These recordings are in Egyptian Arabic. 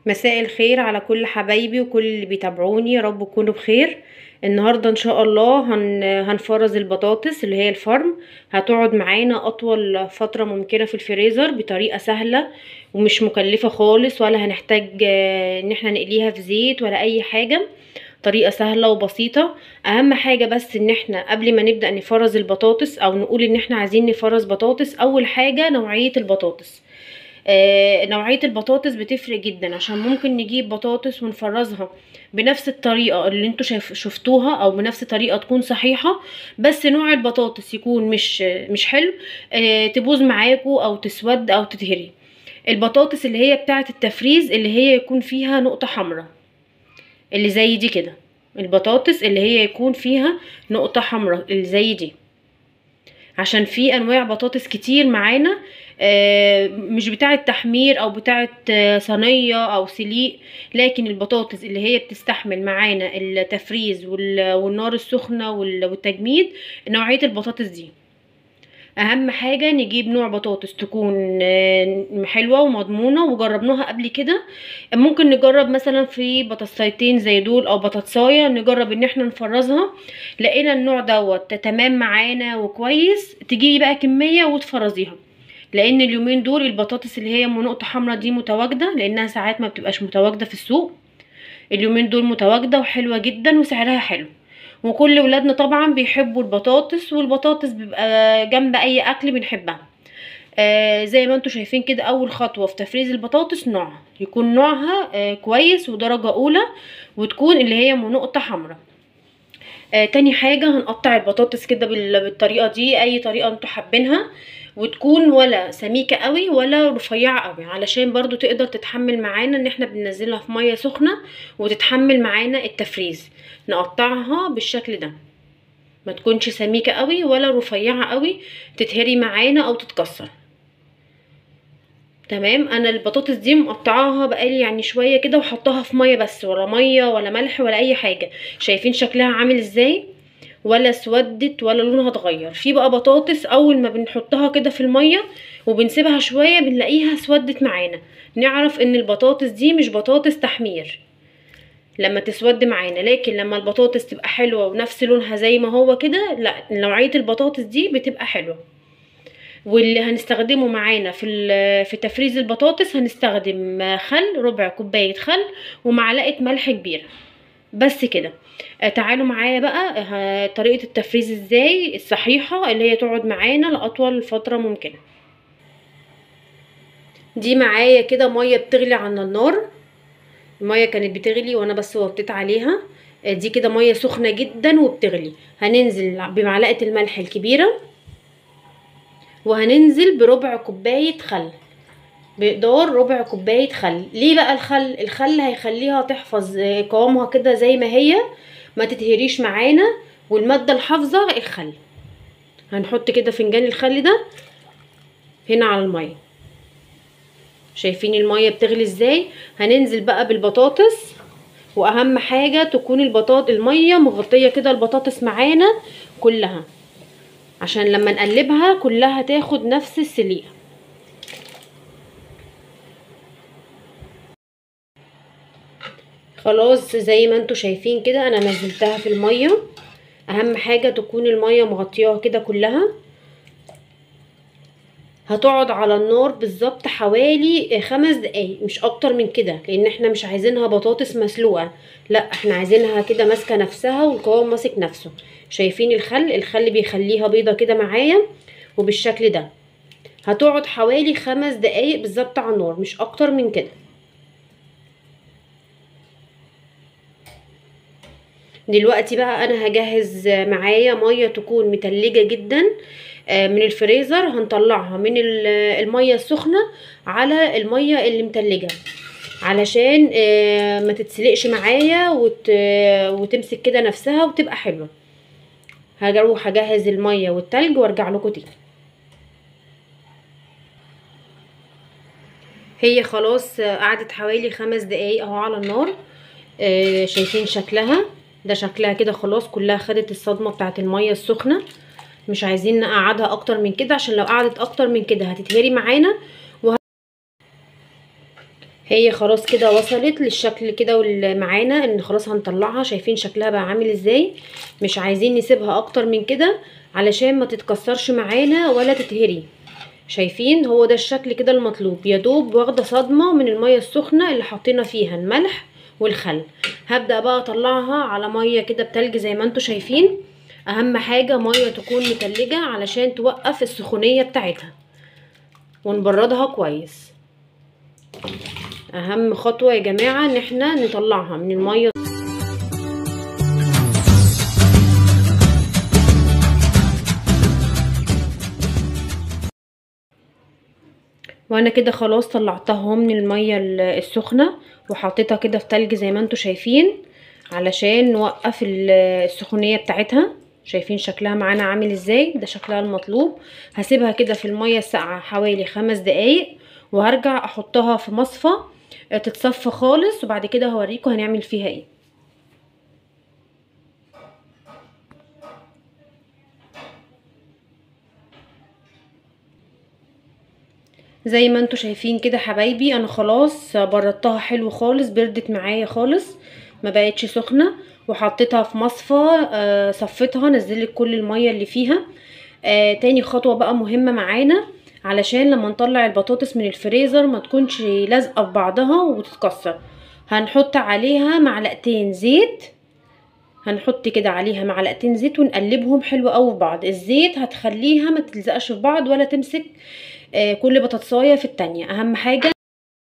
مساء الخير على كل حبايبي وكل اللي بيتابعوني يا رب تكونوا بخير النهارده ان شاء الله هن هنفرز البطاطس اللي هي الفرم هتقعد معانا اطول فتره ممكنه في الفريزر بطريقه سهله ومش مكلفه خالص ولا هنحتاج آه، ان احنا نقليها في زيت ولا اي حاجه طريقه سهله وبسيطه اهم حاجه بس ان احنا قبل ما نبدا نفرز البطاطس او نقول ان احنا عايزين نفرز بطاطس اول حاجه نوعيه البطاطس آه، نوعية البطاطس بتفرق جدا عشان ممكن نجيب بطاطس ونفرزها بنفس الطريقة اللي انتوا شايف شفتوها او بنفس طريقة تكون صحيحة بس نوع البطاطس يكون مش مش حلو آه، تبوظ معاكوا او تسود او تتهري البطاطس اللي هي بتاعة التفريز اللي هي يكون فيها نقطة حمراء اللي زي دي كده البطاطس اللي هي يكون فيها نقطة حمراء اللي زي دي عشان في انواع بطاطس كتير معانا آه، مش بتاعه تحمير او بتاعه آه، صينيه او سليق لكن البطاطس اللي هي بتستحمل معانا التفريز وال- والنار السخنه وال- والتجميد نوعيه البطاطس دي اهم حاجه نجيب نوع بطاطس تكون آه، حلوه ومضمونه وجربناها قبل كده ممكن نجرب مثلا في بطاطسيتين زي دول او بطاطسايه نجرب ان احنا نفرزها لقينا النوع دوت تمام معانا وكويس تجيبي بقى كميه وتفرزيها لان اليومين دول البطاطس اللي هي ام نقطه حمراء دي متواجده لانها ساعات ما بتبقاش متواجده في السوق اليومين دول متواجده وحلوه جدا وسعرها حلو وكل ولادنا طبعا بيحبوا البطاطس والبطاطس بيبقى جنب اي اكل بنحبها آه زي ما انتم شايفين كده اول خطوه في تفريز البطاطس نوعها يكون نوعها آه كويس ودرجه اولى وتكون اللي هي ام نقطه حمراء آه تاني حاجة هنقطع البطاطس كده بال- بالطريقة دي أي طريقة انتوا حابينها وتكون ولا سميكة قوي ولا رفيعة قوي علشان برضو تقدر تتحمل معانا ان احنا بننزلها في مية سخنة وتتحمل معانا التفريز نقطعها بالشكل ده ما تكونش سميكة قوي ولا رفيعة قوي تتهري معانا او تتكسر تمام انا البطاطس دي مقطعاها بقالي يعني شويه كده وحطاها في ميه بس ولا ميه ولا ملح ولا اي حاجه شايفين شكلها عامل ازاي ولا اسودت ولا لونها اتغير في بقى بطاطس اول ما بنحطها كده في الميه وبنسيبها شويه بنلاقيها اسودت معانا نعرف ان البطاطس دي مش بطاطس تحمير لما تسود معانا لكن لما البطاطس تبقى حلوه ونفس لونها زي ما هو كده لا نوعيه البطاطس دي بتبقى حلوه واللي هنستخدمه معانا في ال- في تفريز البطاطس هنستخدم خل ربع كوبايه خل ومعلقه ملح كبيره بس كده آه، تعالوا معايا بقى آه، طريقه التفريز ازاي الصحيحه اللي هي تقعد معانا لاطول فتره ممكنه دي معايا كده ميه بتغلي على النار الميه كانت بتغلي وانا بس وطيت عليها آه، دي كده ميه سخنه جدا وبتغلي هننزل بمعلقه الملح الكبيره وهننزل بربع كوبايه خل بمقدار ربع كوبايه خل ليه بقى الخل الخل هيخليها تحفظ آه، قوامها كده زي ما هي ما تتهريش معانا والماده الحافظه الخل هنحط كده فنجان الخل ده هنا على الميه شايفين الميه بتغلي ازاي هننزل بقى بالبطاطس واهم حاجه تكون البطاط الميه مغطيه كده البطاطس معانا كلها عشان لما نقلبها كلها تاخد نفس السليقه خلاص زي ما انتوا شايفين كده انا نزلتها في الميه اهم حاجه تكون الميه مغطياها كده كلها هتقعد على النار بالظبط حوالي خمس دقايق مش اكتر من كده لان احنا مش عايزينها بطاطس مسلوقه لا احنا عايزينها كده ماسكه نفسها والقوام ماسك نفسه شايفين الخل الخل بيخليها بيضه كده معايا وبالشكل ده هتقعد حوالي خمس دقايق بالظبط على النار مش اكتر من كده دلوقتي بقى انا هجهز معايا ميه تكون متلجه جدا آه، من الفريزر هنطلعها من ال- الميه السخنه على الميه اللي متلجه علشان آه، ما تتسلقش معايا وت... وتمسك كده نفسها وتبقى حلوه هروح اجهز الميه والتلج وارجع لكم تاني هي خلاص آه، قعدت حوالي خمس دقايق اهو على النار آه، شايفين شكلها ده شكلها كده خلاص كلها خدت الصدمه بتاعت الميه السخنه مش عايزين نقعدها اكتر من كده عشان لو قعدت اكتر من كده هتتهري معانا هي خلاص كده وصلت للشكل كده واللي معانا ان خلاص هنطلعها شايفين شكلها بقى عامل ازاي مش عايزين نسيبها اكتر من كده علشان ما تتكسرش معانا ولا تتهري شايفين هو ده الشكل كده المطلوب يا دوب واخده صدمه من الميه السخنه اللي حطينا فيها الملح والخل هبدا بقى اطلعها على ميه كده بتلج زي ما انتم شايفين اهم حاجه ميه تكون متلجه علشان توقف السخونيه بتاعتها ونبردها كويس اهم خطوه يا جماعه ان احنا نطلعها من الميه وانا كده خلاص طلعتها من الميه السخنه وحطيتها كده في تلج زي ما انتم شايفين علشان نوقف السخونيه بتاعتها شايفين شكلها معانا عامل ازاي ده شكلها المطلوب هسيبها كده في الميه الساقعه حوالي خمس دقايق وهرجع احطها في مصفى تتصفى خالص وبعد كده هوريكم هنعمل فيها ايه زي ما انتوا شايفين كده حبايبي انا خلاص بردتها حلو خالص بردت معايا خالص ما بقتش سخنه وحطيتها في مصفى آه صفيتها نزلت كل الميه اللي فيها آه تاني خطوه بقى مهمه معانا علشان لما نطلع البطاطس من الفريزر ما تكونش لازقه في بعضها وتتكسر هنحط عليها معلقتين زيت هنحط كده عليها معلقتين زيت ونقلبهم حلو قوي في بعض الزيت هتخليها ما تلزقش في بعض ولا تمسك آه كل بطاطسايه في التانية اهم حاجه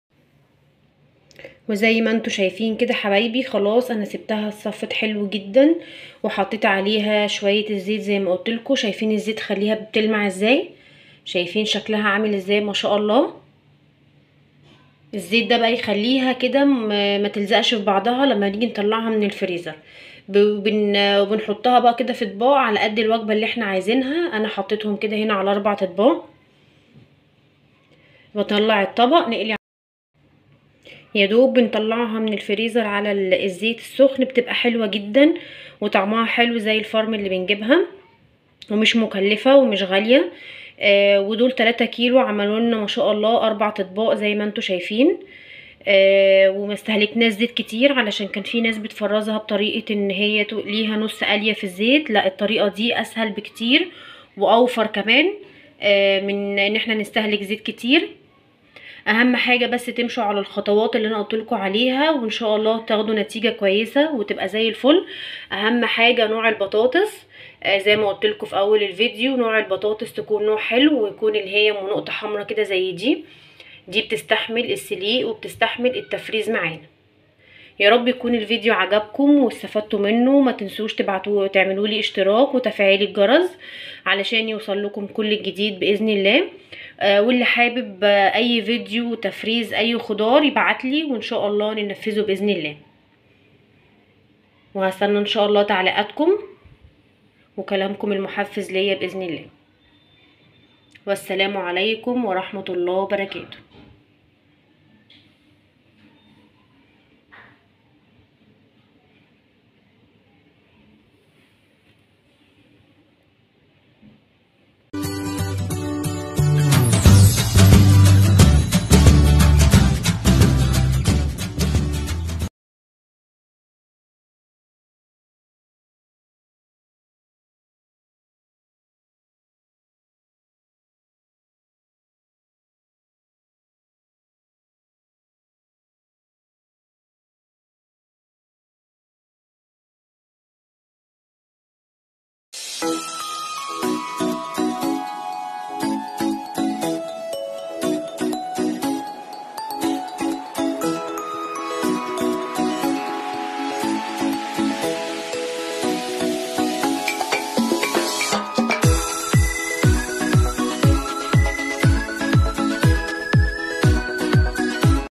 وزي ما انتوا شايفين كده حبايبي خلاص انا سبتها اتصفت حلو جدا وحطيت عليها شويه الزيت زي ما قلت لكم شايفين الزيت خليها بتلمع ازاي شايفين شكلها عامل ازاي ما شاء الله الزيت ده بقى يخليها كده ما تلزقش في بعضها لما نيجي نطلعها من الفريزر بن... بنحطها بقى كده في اطباق على قد الوجبه اللي احنا عايزينها انا حطيتهم كده هنا على اربع اطباق بطلع الطبق نقلي يا دوب بنطلعها من الفريزر على الزيت السخن بتبقى حلوه جدا وطعمها حلو زي الفرم اللي بنجيبها ومش مكلفه ومش غاليه آه ودول 3 كيلو عملوا لنا ما شاء الله اربع اطباق زي ما انتم شايفين آه وما استهلكناش زيت كتير علشان كان في ناس بتفرزها بطريقه ان هي تقليها نص قليه في الزيت لا الطريقه دي اسهل بكتير واوفر كمان آه من ان احنا نستهلك زيت كتير اهم حاجه بس تمشوا على الخطوات اللي انا قلت لكم عليها وان شاء الله تاخدوا نتيجه كويسه وتبقى زي الفل اهم حاجه نوع البطاطس آه زي ما قلت لكم في اول الفيديو نوع البطاطس تكون نوع حلو ويكون اللي هي نقطه حمراء كده زي دي دي بتستحمل السليق وبتستحمل التفريز معانا يا رب يكون الفيديو عجبكم واستفدتوا منه ما تنسوش تبعتوا تعملوا لي اشتراك وتفعيل الجرس علشان يوصل لكم كل الجديد باذن الله آه واللي حابب آه اي فيديو تفريز اي خضار يبعتلي وان شاء الله ننفذه باذن الله وهستنى ان شاء الله تعليقاتكم وكلامكم المحفز ليا باذن الله والسلام عليكم ورحمه الله وبركاته Thank you.